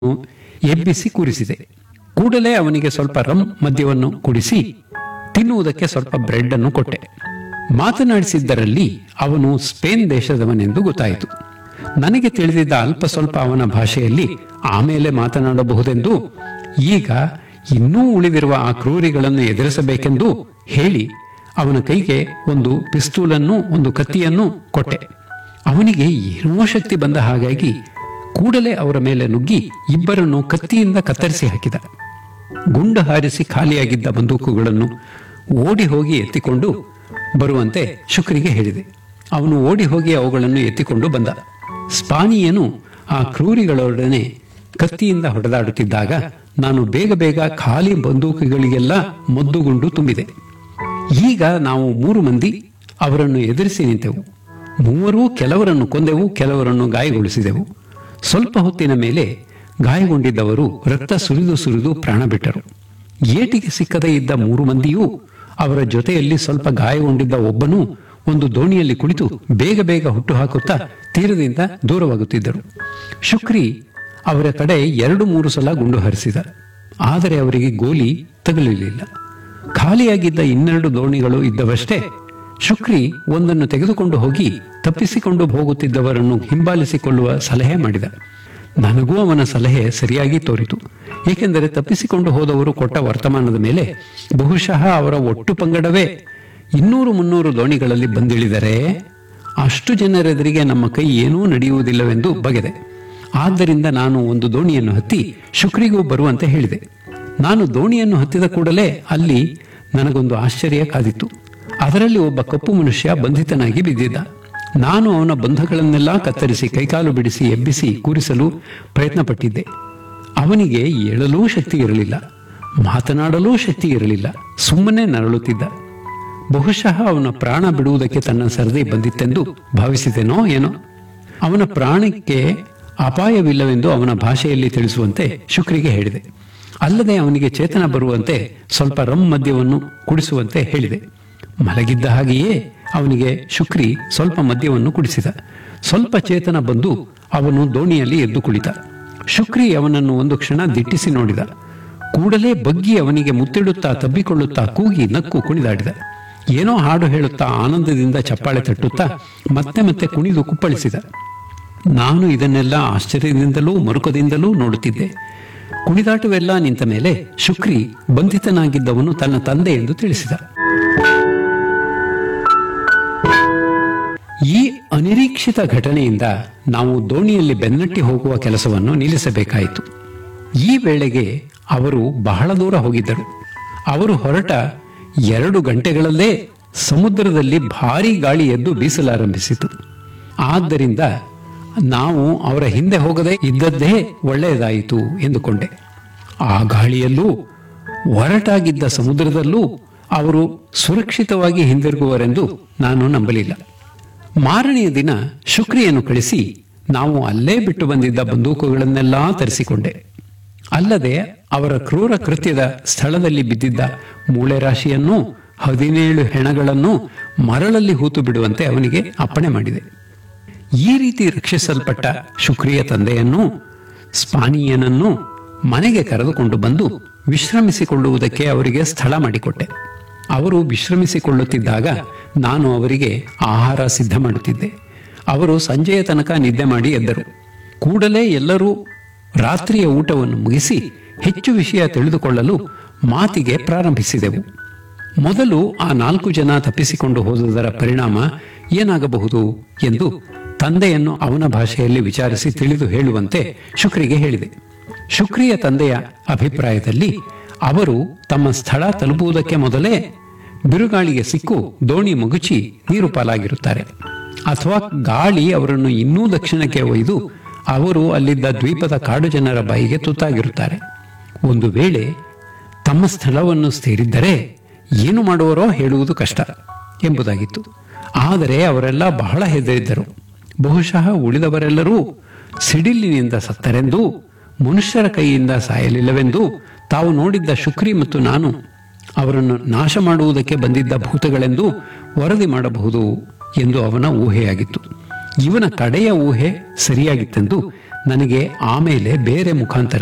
ಎಬ್ಬಿಸಿ ಕೂರಿಸಿದೆ ಕೂಡಲೇ ಅವನಿಗೆ ಸ್ವಲ್ಪ ರಮ್ ಮದ್ಯವನ್ನು ಕುಡಿಸಿ ತಿನ್ನುವುದಕ್ಕೆ ಸ್ವಲ್ಪ ಬ್ರೆಡ್ ಅನ್ನು ಕೊಟ್ಟೆ ಮಾತನಾಡಿಸಿದ್ದರಲ್ಲಿ ಅವನು ಸ್ಪೇನ್ ದೇಶದವನೆಂದು ಗೊತ್ತಾಯಿತು ನನಗೆ ತಿಳಿದಿದ್ದ ಅಲ್ಪ ಸ್ವಲ್ಪ ಅವನ ಭಾಷೆಯಲ್ಲಿ ಆಮೇಲೆ ಮಾತನಾಡಬಹುದೆಂದು ಈಗ ಇನ್ನೂ ಉಳಿದಿರುವ ಆ ಕ್ರೂರಿಗಳನ್ನು ಎದುರಿಸಬೇಕೆಂದು ಹೇಳಿ ಅವನ ಕೈಗೆ ಒಂದು ಪಿಸ್ತೂಲನ್ನು ಒಂದು ಕತ್ತಿಯನ್ನು ಕೊಟ್ಟೆ ಅವನಿಗೆ ಏನೋ ಶಕ್ತಿ ಬಂದ ಹಾಗಾಗಿ ಕೂಡಲೇ ಅವರ ಮೇಲೆ ನುಗ್ಗಿ ಇಬ್ಬರನ್ನು ಕತ್ತಿಯಿಂದ ಕತ್ತರಿಸಿ ಹಾಕಿದ ಗುಂಡು ಹಾರಿಸಿ ಖಾಲಿಯಾಗಿದ್ದ ಬಂದೂಕುಗಳನ್ನು ಓಡಿ ಹೋಗಿ ಎತ್ತಿಕೊಂಡು ಬರುವಂತೆ ಶುಕ್ರಿಗೆ ಹೇಳಿದೆ ಅವನು ಓಡಿ ಹೋಗಿ ಅವುಗಳನ್ನು ಎತ್ತಿಕೊಂಡು ಬಂದ ಸ್ಪಾನಿಯನು ಆ ಕ್ರೂರಿಗಳೊಡನೆ ಕತ್ತಿಯಿಂದ ಹೊಡೆದಾಡುತ್ತಿದ್ದಾಗ ನಾನು ಬೇಗ ಬೇಗ ಖಾಲಿ ಬಂದೂಕುಗಳಿಗೆಲ್ಲ ಮದ್ದುಗುಂಡು ತುಂಬಿದೆ ಈಗ ನಾವು ಮೂರು ಮಂದಿ ಅವರನ್ನು ಎದುರಿಸಿ ನಿಂತೆವು ಮೂವರೂ ಕೆಲವರನ್ನು ಕೊಂದೆವು ಕೆಲವರನ್ನು ಗಾಯಗೊಳಿಸಿದೆವು ಸ್ವಲ್ಪ ಹೊತ್ತಿನ ಮೇಲೆ ಗಾಯಗೊಂಡಿದ್ದವರು ರಕ್ತ ಸುರಿದು ಸುರಿದು ಪ್ರಾಣ ಬಿಟ್ಟರು ಏಟಿಗೆ ಸಿಕ್ಕದೇ ಇದ್ದ ಮೂರು ಮಂದಿಯೂ ಅವರ ಜೊತೆಯಲ್ಲಿ ಸ್ವಲ್ಪ ಗಾಯಗೊಂಡಿದ್ದ ಒಬ್ಬನು ಒಂದು ದೋಣಿಯಲ್ಲಿ ಕುಳಿತು ಬೇಗ ಬೇಗ ಹುಟ್ಟು ಹಾಕುತ್ತಾ ತೀರದಿಂದ ದೂರವಾಗುತ್ತಿದ್ದರು ಶುಕ್ರಿ ಅವರ ಕಡೆ ಎರಡು ಮೂರು ಸಲ ಗುಂಡು ಹರಿಸಿದ ಆದರೆ ಅವರಿಗೆ ಗೋಲಿ ತಗಲಿರಲಿಲ್ಲ ಖಾಲಿಯಾಗಿದ್ದ ಇನ್ನೆರಡು ದೋಣಿಗಳು ಇದ್ದವಷ್ಟೇ ಶುಕ್ರಿ ಒಂದನ್ನು ತೆಗೆದುಕೊಂಡು ಹೋಗಿ ತಪ್ಪಿಸಿಕೊಂಡು ಹೋಗುತ್ತಿದ್ದವರನ್ನು ಹಿಂಬಾಲಿಸಿಕೊಳ್ಳುವ ಸಲಹೆ ಮಾಡಿದ ನನಗೂ ಅವನ ಸಲಹೆ ಸರಿಯಾಗಿ ತೋರಿತು ಏಕೆಂದರೆ ತಪ್ಪಿಸಿಕೊಂಡು ಹೋದವರು ಕೊಟ್ಟ ವರ್ತಮಾನದ ಮೇಲೆ ಬಹುಶಃ ಅವರ ಒಟ್ಟು ಪಂಗಡವೇ ಇನ್ನೂರು ಮುನ್ನೂರು ದೋಣಿಗಳಲ್ಲಿ ಬಂದಿಳಿದರೆ ಅಷ್ಟು ಜನರೆದುರಿಗೆ ನಮ್ಮ ಕೈ ಏನೂ ನಡೆಯುವುದಿಲ್ಲವೆಂದು ಬಗೆದೆ ಆದ್ದರಿಂದ ನಾನು ಒಂದು ದೋಣಿಯನ್ನು ಹತ್ತಿ ಶುಕ್ರಿಗೂ ಬರುವಂತೆ ಹೇಳಿದೆ ನಾನು ದೋಣಿಯನ್ನು ಹತ್ತಿದ ಕೂಡಲೇ ಅಲ್ಲಿ ನನಗೊಂದು ಆಶ್ಚರ್ಯ ಕಾದಿತ್ತು ಅದರಲ್ಲಿ ಒಬ್ಬ ಕಪ್ಪು ಮನುಷ್ಯ ಬಂಧಿತನಾಗಿ ಬಿದ್ದಿದ್ದ ನಾನು ಅವನ ಬಂಧಗಳನ್ನೆಲ್ಲ ಕತ್ತರಿಸಿ ಕೈಕಾಲು ಬಿಡಿಸಿ ಎಬ್ಬಿಸಿ ಕೂರಿಸಲು ಪ್ರಯತ್ನಪಟ್ಟಿದ್ದೆ ಅವನಿಗೆ ಏಳಲೂ ಶಕ್ತಿ ಇರಲಿಲ್ಲ ಮಾತನಾಡಲೂ ಶಕ್ತಿ ಇರಲಿಲ್ಲ ಸುಮ್ಮನೆ ನರಳುತ್ತಿದ್ದ ಬಹುಶಃ ಅವನ ಪ್ರಾಣ ಬಿಡುವುದಕ್ಕೆ ತನ್ನ ಸರದಿ ಬಂದಿತ್ತೆಂದು ಭಾವಿಸಿದೆನೋ ಏನೋ ಅವನ ಪ್ರಾಣಕ್ಕೆ ಅಪಾಯವಿಲ್ಲವೆಂದು ಅವನ ಭಾಷೆಯಲ್ಲಿ ತಿಳಿಸುವಂತೆ ಶುಕ್ರಿಗೆ ಹೇಳಿದೆ ಅಲ್ಲದೆ ಅವನಿಗೆ ಚೇತನ ಬರುವಂತೆ ಸ್ವಲ್ಪ ರಮ್ ಮದ್ಯವನ್ನು ಕುಡಿಸುವಂತೆ ಹೇಳಿದೆ ಮಲಗಿದ್ದ ಹಾಗೆಯೇ ಅವನಿಗೆ ಶುಕ್ರಿ ಸ್ವಲ್ಪ ಮದ್ಯವನ್ನು ಕುಡಿಸಿದ ಸ್ವಲ್ಪ ಚೇತನ ಬಂದು ಅವನು ದೋಣಿಯಲ್ಲಿ ಎದ್ದು ಕುಳಿತ ಶುಕ್ರಿ ಅವನನ್ನು ಒಂದು ಕ್ಷಣ ದಿಟ್ಟಿಸಿ ನೋಡಿದ ಕೂಡಲೇ ಬಗ್ಗಿ ಅವನಿಗೆ ಮುತ್ತಿಡುತ್ತಾ ತಬ್ಬಿಕೊಳ್ಳುತ್ತಾ ಕೂಗಿ ನಕ್ಕು ಕುಣಿದಾಡಿದ ಏನೋ ಹಾಡು ಹೇಳುತ್ತಾ ಆನಂದದಿಂದ ಚಪ್ಪಾಳೆ ತಟ್ಟುತ್ತಾ ಮತ್ತೆ ಮತ್ತೆ ಕುಣಿದು ಕುಪ್ಪಳಿಸಿದ ನಾನು ಇದನ್ನೆಲ್ಲ ಆಶ್ಚರ್ಯದಿಂದಲೂ ಮರುಕದಿಂದಲೂ ನೋಡುತ್ತಿದ್ದೆ ಕುಣಿದಾಟವೆಲ್ಲ ನಿಂತ ಮೇಲೆ ಶುಕ್ರಿ ಬಂಧಿತನಾಗಿದ್ದವನು ತನ್ನ ತಂದೆ ಎಂದು ತಿಳಿಸಿದ ಈ ಅನಿರೀಕ್ಷಿತ ಘಟನೆಯಿಂದ ನಾವು ದೋಣಿಯಲ್ಲಿ ಬೆನ್ನಟ್ಟಿ ಹೋಗುವ ಕೆಲಸವನ್ನು ನಿಲ್ಲಿಸಬೇಕಾಯಿತು ಈ ವೇಳೆಗೆ ಅವರು ಬಹಳ ದೂರ ಹೋಗಿದ್ದರು ಅವರು ಹೊರಟ ಎರಡು ಗಂಟೆಗಳಲ್ಲೇ ಸಮುದ್ರದಲ್ಲಿ ಭಾರೀ ಗಾಳಿ ಎದ್ದು ಬೀಸಲಾರಂಭಿಸಿತು ಆದ್ದರಿಂದ ನಾವು ಅವರ ಹಿಂದೆ ಹೋಗದೆ ಇದ್ದದ್ದೇ ಒಳ್ಳೆಯದಾಯಿತು ಎಂದುಕೊಂಡೆ ಆ ಗಾಳಿಯಲ್ಲೂ ಒರಟಾಗಿದ್ದ ಸಮುದ್ರದಲ್ಲೂ ಅವರು ಸುರಕ್ಷಿತವಾಗಿ ಹಿಂದಿರುಗುವರೆಂದು ನಾನು ನಂಬಲಿಲ್ಲ ಮಾರನೆಯ ದಿನ ಶುಕ್ರಿಯನ್ನು ಕಳಿಸಿ ನಾವು ಅಲ್ಲೇ ಬಿಟ್ಟು ಬಂದಿದ್ದ ಬಂದೂಕುಗಳನ್ನೆಲ್ಲ ತರಿಸಿಕೊಂಡೆ ಅಲ್ಲದೆ ಅವರ ಕ್ರೂರ ಕೃತ್ಯದ ಸ್ಥಳದಲ್ಲಿ ಬಿದ್ದಿದ್ದ ಮೂಳೆ ರಾಶಿಯನ್ನು ಹದಿನೇಳು ಹೆಣಗಳನ್ನು ಮರಳಲ್ಲಿ ಹೂತು ಬಿಡುವಂತೆ ಅವನಿಗೆ ಅಪ್ಪಣೆ ಮಾಡಿದೆ ಈ ರೀತಿ ರಕ್ಷಿಸಲ್ಪಟ್ಟ ಶುಕ್ರಿಯ ತಂದೆಯನ್ನು ಸ್ಪಾನಿಯನನ್ನು ಮನೆಗೆ ಕರೆದುಕೊಂಡು ಬಂದು ವಿಶ್ರಮಿಸಿಕೊಳ್ಳುವುದಕ್ಕೆ ಅವರಿಗೆ ಸ್ಥಳ ಮಾಡಿಕೊಟ್ಟೆ ಅವರು ವಿಶ್ರಮಿಸಿಕೊಳ್ಳುತ್ತಿದ್ದಾಗ ನಾನು ಅವರಿಗೆ ಆಹಾರ ಸಿದ್ಧ ಮಾಡುತ್ತಿದ್ದೆ ಅವರು ಸಂಜೆಯ ತನಕ ನಿದ್ದೆ ಮಾಡಿ ಎದ್ದರು ಕೂಡಲೇ ಎಲ್ಲರೂ ರಾತ್ರಿಯ ಊಟವನ್ನು ಮುಗಿಸಿ ಹೆಚ್ಚು ವಿಷಯ ತಿಳಿದುಕೊಳ್ಳಲು ಮಾತಿಗೆ ಪ್ರಾರಂಭಿಸಿದೆವು ಮೊದಲು ಆ ನಾಲ್ಕು ಜನ ತಪ್ಪಿಸಿಕೊಂಡು ಹೋದುದರ ಪರಿಣಾಮ ಏನಾಗಬಹುದು ಎಂದು ತಂದೆಯನ್ನು ಅವನ ಭಾಷೆಯಲ್ಲಿ ವಿಚಾರಿಸಿ ತಿಳಿದು ಹೇಳುವಂತೆ ಶುಕ್ರಿಗೆ ಹೇಳಿದೆ ಶುಕ್ರಿಯ ತಂದೆಯ ಅಭಿಪ್ರಾಯದಲ್ಲಿ ಅವರು ತಮ್ಮ ಸ್ಥಳ ತಲುಪುವುದಕ್ಕೆ ಮೊದಲೇ ಬಿರುಗಾಳಿಗೆ ಸಿಕ್ಕು ದೋಣಿ ಮುಗುಚಿ ನೀರು ಪಾಲಾಗಿರುತ್ತಾರೆ ಅಥವಾ ಗಾಳಿ ಅವರನ್ನು ಇನ್ನೂ ದಕ್ಷಿಣಕ್ಕೆ ಒಯ್ದು ಅವರು ಅಲ್ಲಿದ್ದ ದ್ವೀಪದ ಕಾಡು ಜನರ ಬಾಯಿಗೆ ತುತ್ತಾಗಿರುತ್ತಾರೆ ಒಂದು ವೇಳೆ ತಮ್ಮ ಸ್ಥಳವನ್ನು ಸೇರಿದ್ದರೆ ಏನು ಮಾಡುವರೋ ಹೇಳುವುದು ಕಷ್ಟ ಎಂಬುದಾಗಿತ್ತು ಆದರೆ ಅವರೆಲ್ಲ ಬಹಳ ಹೆದರಿದ್ದರು ಬಹುಶಃ ಉಳಿದವರೆಲ್ಲರೂ ಸಿಡಿಲಿನಿಂದ ಸತ್ತರೆಂದು ಮನುಷ್ಯರ ಕೈಯಿಂದ ಸಾಯಲಿಲ್ಲವೆಂದು ತಾವು ನೋಡಿದ್ದ ಶುಕ್ರಿ ಮತ್ತು ನಾನು ಅವರನ್ನು ನಾಶ ಮಾಡುವುದಕ್ಕೆ ಬಂದಿದ್ದ ಭೂತಗಳೆಂದು ವರದಿ ಮಾಡಬಹುದು ಎಂದು ಅವನ ಊಹೆಯಾಗಿತ್ತು ಇವನ ಕಡೆಯ ಊಹೆ ಸರಿಯಾಗಿತ್ತೆಂದು ನನಗೆ ಆಮೇಲೆ ಬೇರೆ ಮುಖಾಂತರ